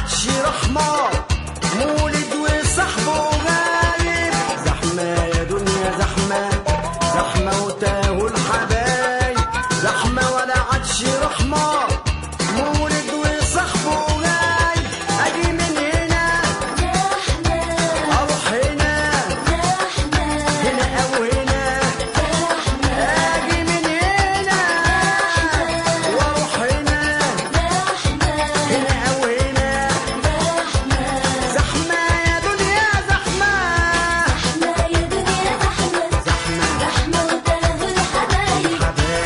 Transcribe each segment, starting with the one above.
عادش رحمة مولد وصاحبه غايب زحمة يا دنيا زحمة زحمة وتاهوا الحبايب زحمة ولا عادش رحمة مولد وصاحبه غايب أجي من هنا أروح هنا هنا أو هنا أجي من هنا وأروح هنا هنا أو هنا زحمة يا دنيا زحمة حبايب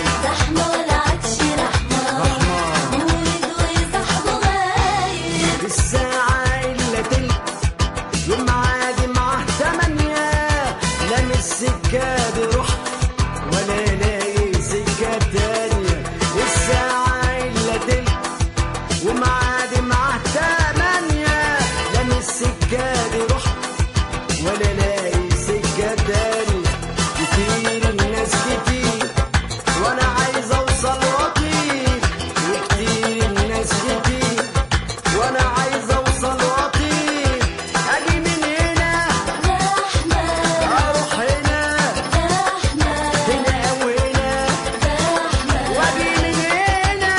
الساعة إلا تلت يوم عادي معاه تمانية لا من السكة دي رحت ولا لاقي سكة تانية الساعة إلا تلت ومعادي معاه تمانية لا من السكة دي رحت ولا لاقي سكة تانية كتير الناس كتير وانا عايز اوصل واطير وكتير الناس كتير وانا عايز اوصل واطير اجي من هنا اروح هنا هنا او هنا واجي من هنا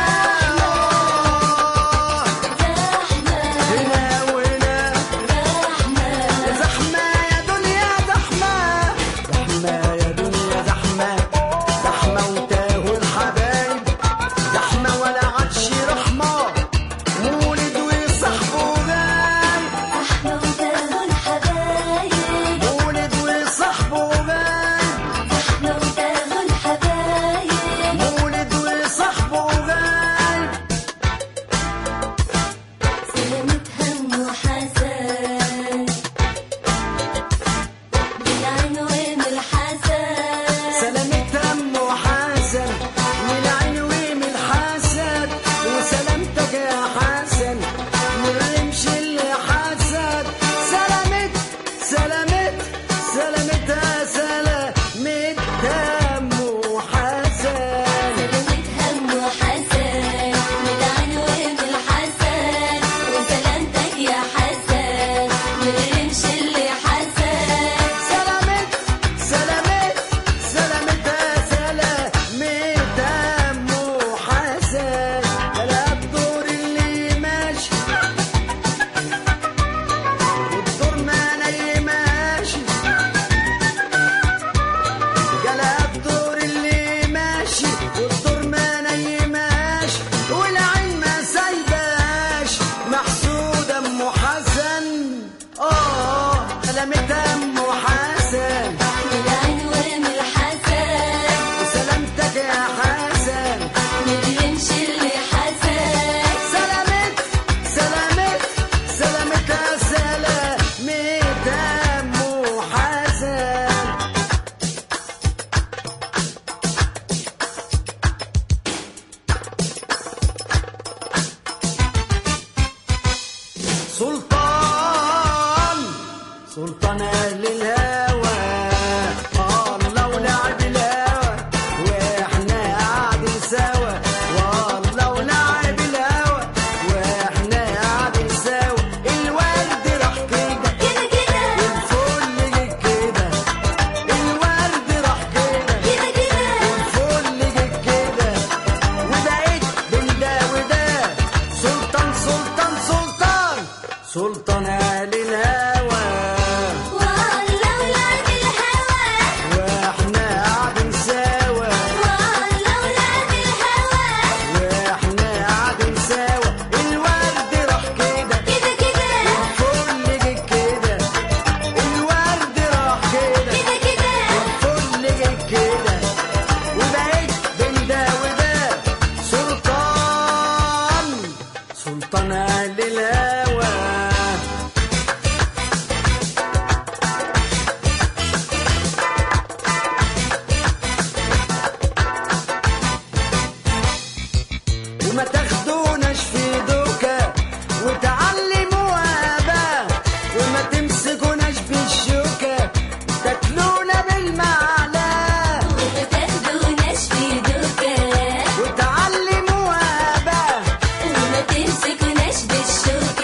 هنا او هنا زحمة يا دنيا زحمة زحمة يا دنيا زحمة زحمة وتاهوا الحبايب زحمة ولا عادش رحمة مولد وصاحبه غايب مولد وصاحبه غايب مولد وصاحبه غايب سلامة هم وحسن من العين ومن الحسد وسلامتك يا حسن من الرمش اللي حسد سلامت سلامت سلامتها سلامت هم وحسن سلامت سلامت سلامتها سلامت هم وحسن لا الدور اللي ماشي والدور ما نايماشي جلا الدور اللي ماشي والدور ما نايماش والعين ما سايباش محسود ام حسن اه سلامت ام حسن وسلامتك يا حسن سلامت سلامت سلامتها سلامت ام حسن سلطان سلطان اهل الهوى الله ولعب الهوى واحنا قاعدين سوا والله ولعب الهوى واحنا قاعدين سوا الورد راح كده والفل جه كده الورد راح كده والفل جه كده وبقيت بين ده وده سلطان سلطان سلطان سلطان اهل الهوى واحنا قاعدين سوا واحنا قاعدين سوا الورد راح كده الفل جه كده الورد راح كده الفل جه كده وبقيت بين ده وده سلطان سلطان اهل الهوى وما تاخدوناش في دوكا وتعلموا ابا وما تمسكوناش بالشوكة تاكلونا بالمعلقة وتعلموا ابا وما تمسكناش بالشوكة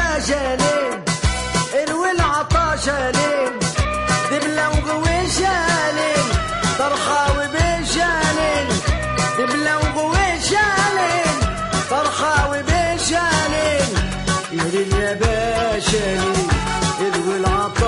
باشا ليه اروي العطاشة ليه دبلة وغويشة ليه طرحة وبيشة ليه دبلة وغويشة ليه طرحة وبيشة ليه يهري يا باشا ليه اروي العطاشة